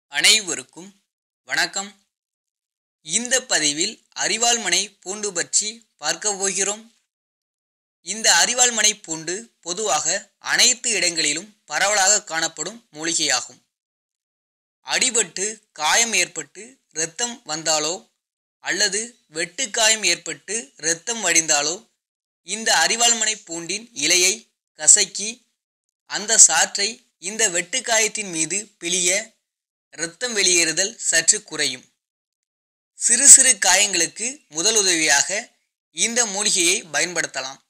அனைவருக்கும் வணக்கம் இந்த பதிவில் அரிவாள்மனை பூண்டு பற்றி பார்க்க போகிறோம் இந்த அரிவாள்மனை பூண்டு பொதுவாக அனைத்து இடங்களிலும் பரவலாக காணப்படும் மூலிகையாகும் அடிபட்டு காயம் ஏற்பட்டு இரத்தம் வந்தாலோ அல்லது வெட்டு காயம் ஏற்பட்டு இரத்தம் வடிந்தாலோ இந்த அரிவாள்மனை பூண்டின் இலையை கசக்கி அந்த சாற்றை இந்த வெட்டுக்காயத்தின் மீது பிழிய இரத்தம் வெளியேறுதல் சற்று குறையும் சிறு சிறு காயங்களுக்கு முதலுதவியாக இந்த மூலிகையை பயன்படுத்தலாம்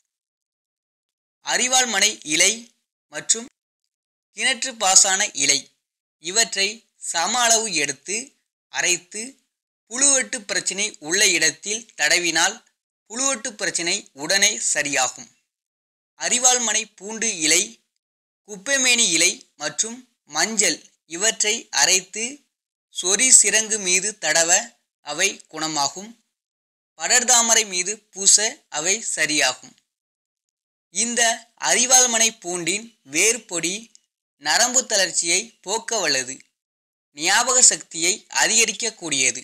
அரிவாள்மனை இலை மற்றும் கிணற்று பாசான இலை இவற்றை சம அளவு எடுத்து அரைத்து புழுவெட்டு பிரச்சினை உள்ள இடத்தில் தடவினால் புழுவெட்டு பிரச்சினை உடனே சரியாகும் அரிவாள்மனை பூண்டு இலை குப்பைமேனி இலை மற்றும் மஞ்சள் இவற்றை அரைத்து சொறி சிரங்கு மீது தடவ அவை குணமாகும் படர்தாமரை மீது பூச அவை சரியாகும் இந்த அரிவாள்மனை பூண்டின் வேர்பொடி நரம்பு தளர்ச்சியை போக்க வல்லது ஞாபக சக்தியை அதிகரிக்கக்கூடியது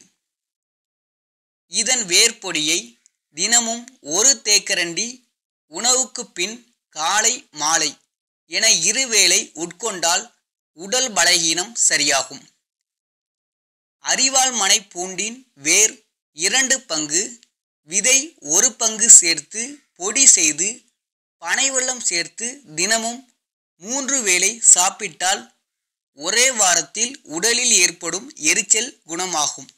இதன் வேர்பொடியை தினமும் ஒரு தேக்கரண்டி உணவுக்கு பின் காலை மாலை என இருவேளை உட்கொண்டால் உடல் பலகீனம் சரியாகும் அரிவாள் மனை பூண்டின் வேர் இரண்டு பங்கு விதை ஒரு பங்கு சேர்த்து பொடி செய்து பனை வெல்லம் சேர்த்து தினமும் மூன்று வேளை சாப்பிட்டால் ஒரே வாரத்தில் உடலில் ஏற்படும் எரிச்சல் குணமாகும்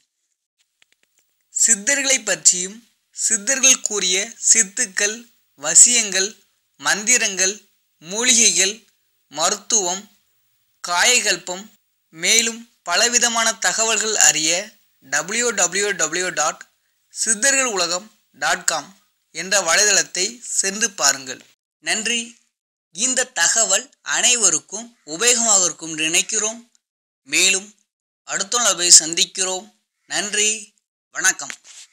சித்தர்களை பற்றியும் சித்தர்கள் கூறிய சித்துக்கள் வசியங்கள் மந்திரங்கள் மூலிகைகள் மருத்துவம் காயகல்பம் மேலும் பலவிதமான தகவல்கள் அறிய டபிள்யூ டபிள்யூ டபிள்யூ டாட் சித்தர்கள் உலகம் டாட் காம் என்ற வலைதளத்தை சென்று பாருங்கள் நன்றி இந்த தகவல் அனைவருக்கும் உபயோகமாக இருக்கும் என்று நினைக்கிறோம் மேலும் அடுத்த நாள் போய் சந்திக்கிறோம் நன்றி வணக்கம்